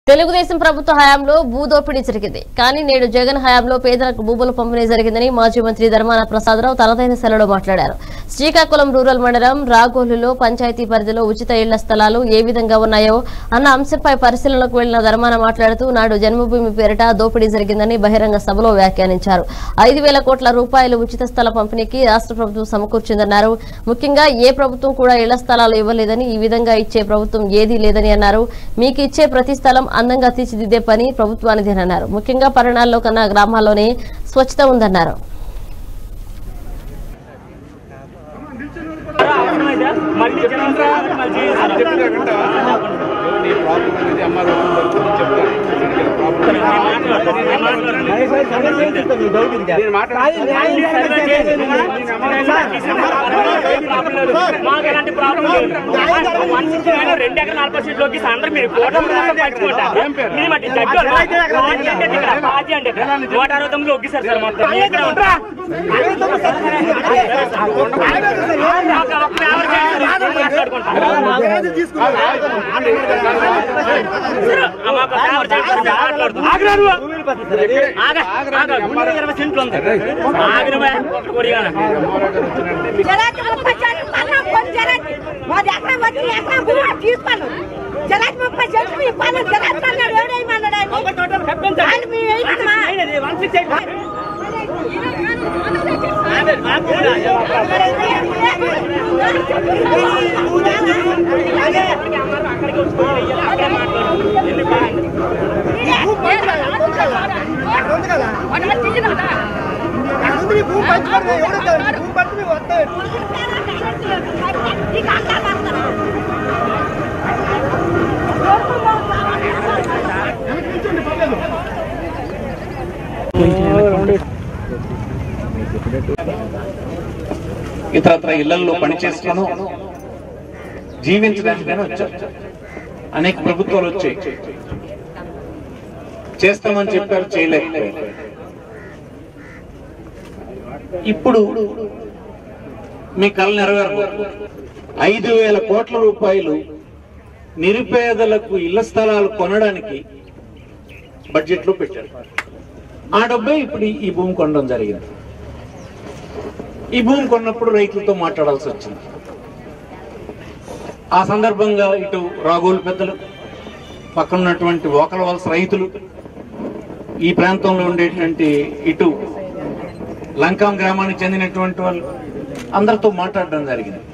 తెలుగుదేశం ప్రభుత్వ హయాంలో భూదోపిడీ జరిగింది కానీ నేడు జగన్ హయాంలో పేదలకు భూముల పంపిణీ జరిగిందని మాజీ మంత్రి ధర్మాన ప్రసాదరావు తనదైన సెలలో మాట్లాడారు శ్రీకాకుళం రూరల్ మండలం రాగోలులో పంచాయతీ పరిధిలో ఉచిత ఇళ్ల స్థలాలు ఏ విధంగా ఉన్నాయో అన్న అంశంపై పరిశీలనకు వెళ్లిన ధర్మాన మాట్లాడుతూ నాడు జన్మభూమి పేరిట దోపిడీ జరిగిందని బహిరంగ సభలో వ్యాఖ్యానించారు ఐదు వేల కోట్ల రూపాయలు ఉచిత స్థల పంపిణీకి రాష్ట్ర ప్రభుత్వం సమకూర్చిందన్నారు ముఖ్యంగా ఏ ప్రభుత్వం కూడా ఇళ్ల స్థలాలు ఇవ్వలేదని ఈ విధంగా ఇచ్చే ప్రభుత్వం ఏదీ లేదని అన్నారు మీకు ఇచ్చే ప్రతి స్థలం అందంగా తీర్చిదిద్దే పని ప్రభుత్వానిదేనన్నారు ముఖ్యంగా పట్టణాల్లో కన్నా గ్రామాల్లోనే స్వచ్ఛత ఉందన్నారు మళ్ళీ చెప్పండి మళ్ళీ నీ ప్రాబ్లం అనేది అమ్మ రోజు వరకు నేను చెప్తాను దీనికి ప్రాబ్లం నేను మాకు ఎలాంటి ప్రాబ్లం లేదు వన్ సిక్స్టీ నైన్ రెండు ఎకరాల నలభై సీట్లు లోకి అందరూ మీరు కోటం పంచుకుంటారు మీరు మట్టి జడ్డు పాజీ అంటే ఇక్కడ పాజీ అంటే ఇక్కడ. నూట అరవై తొమ్మిది ఒగ్గిసారు సార్ మొత్తం మీరు ఎక్కడ ఉంటారా ఒక- ఒక యావరేజ్ చేయండి. మాట్లాడుకుంటాం. సరే, ఆ మాకు ఒక యావరేజ్ చేయండి. మాట్లాడుతాం. ఆగురా నువ్వు. ఆగ, ఆగ. గుండె ఇరవై సెంట్లు ఉంది ఆగిరవై ఒకటి కొడిగాను జలాటి ముప్పై చెట్లు పన్నాం కొన్ని జలాటి మాది ఎక్కడ వచ్చి ఎక్కడ భూమి తీసుకోను జలాటి ముప్పై చెట్లు మీ పన్ను జలాటి అన్నాడు ఎవడేమన్నాడు ఆయన వాళ్ళు మీ వేయమమ్మా. నీకు అంతా వస్తాను. ఇతరత్ర ఇళ్లలో పనిచేస్తాను జీవించడానికైనా వచ్చారు అనేక ప్రభుత్వాలు వచ్చాయి చేస్తామని చెప్పారు చేయలేకపోయారు ఇప్పుడు మీ కళ నెరవేరు ఐదు వేల కోట్ల రూపాయలు నిరుపేదలకు ఇళ్ల స్థలాలు కొనడానికి బడ్జెట్ లో పెట్టారు ఆ డబ్బే ఇప్పుడు ఈ- ఈ భూమి కొనడం జరిగింది ఈ భూమి కొన్నప్పుడు రైతులతో మాట్లాడాల్సి వచ్చింది ఆ సందర్భంగా ఇటు రాగోలు పెద్దలు పక్కన ఉన్నటువంటి ఓకల వలస రైతులు ఈ ప్రాంతంలో ఉండేటువంటి ఇటు లంకాం గ్రామానికి చెందినటువంటి వాళ్ళు అందరితో మాట్లాడడం జరిగింది